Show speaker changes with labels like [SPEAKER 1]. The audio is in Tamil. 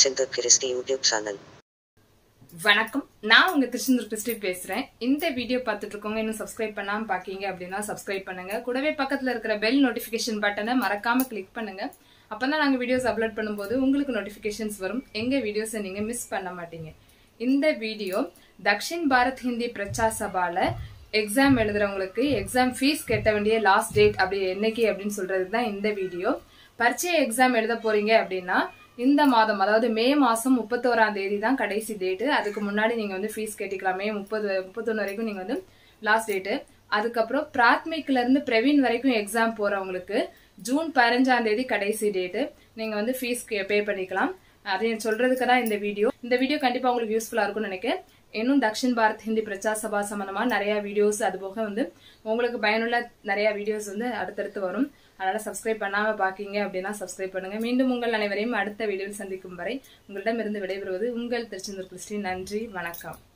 [SPEAKER 1] திருச்செந்தூர் கிறிஸ்டி யூடியூப் சேனல்
[SPEAKER 2] வணக்கம் நான் உங்க திருச்செந்தூர் கிறிஸ்டி பேசுறேன் இந்த வீடியோ பார்த்துட்டு இருக்கவங்க இன்னும் சப்ஸ்கிரைப் பண்ணாம பாக்கீங்க அப்படின்னா சப்ஸ்கிரைப் பண்ணுங்க கூடவே பக்கத்துல இருக்கிற பெல் நோட்டிபிகேஷன் பட்டனை மறக்காம கிளிக் பண்ணுங்க அப்பதான் நாங்க வீடியோஸ் அப்லோட் பண்ணும்போது உங்களுக்கு நோட்டிபிகேஷன்ஸ் வரும் எங்க வீடியோஸை நீங்க மிஸ் பண்ண மாட்டீங்க இந்த வீடியோ தக்ஷின் பாரத் ஹிந்தி பிரச்சா சபால எக்ஸாம் எழுதுறவங்களுக்கு எக்ஸாம் ஃபீஸ் கட்ட வேண்டிய லாஸ்ட் டேட் அப்படி என்னைக்கு அப்படின்னு சொல்றதுக்கு தான் இந்த வீடியோ பரீட்சை எக்ஸாம் எழுத போறீங்க அப்படின்னா இந்த மாதம் அதாவது மே மாசம் முப்பத்தோராம் தேதி தான் கடைசி டேட்டு அதுக்கு முன்னாடி நீங்க வந்து ஃபீஸ் கட்டிக்கலாம் மே முப்பது முப்பத்தொன்னு வரைக்கும் நீங்க வந்து லாஸ்ட் டேட்டு அதுக்கப்புறம் பிராத்மிக்ல இருந்து பிரவீன் வரைக்கும் எக்ஸாம் போறவங்களுக்கு ஜூன் பதினஞ்சாம் தேதி கடைசி டேட்டு நீங்க வந்து ஃபீஸ் பே பண்ணிக்கலாம் அதையும் சொல்றதுக்கு தான் இந்த வீடியோ இந்த வீடியோ கண்டிப்பா உங்களுக்கு யூஸ்ஃபுல்லா இருக்கும்னு நினைக்கிறேன் இன்னும் தக்ஷின் பாரத் ஹிந்தி பிரச்சா சபா சம்பந்தமா நிறைய வீடியோஸ் அது போக வந்து உங்களுக்கு பயனுள்ள நிறைய வீடியோஸ் வந்து அடுத்தடுத்து வரும் அதனால சப்ஸ்கிரைப் பண்ணாம பாக்கீங்க அப்படின்னா சப்ஸ்கிரைப் பண்ணுங்க மீண்டும் உங்கள் அனைவரையும் அடுத்த வீடியோவில் சந்திக்கும் வரை உங்களிடமிருந்து விடைபெறுவது உங்கள் திருச்செந்தூர் கிறிஸ்டின் நன்றி வணக்கம்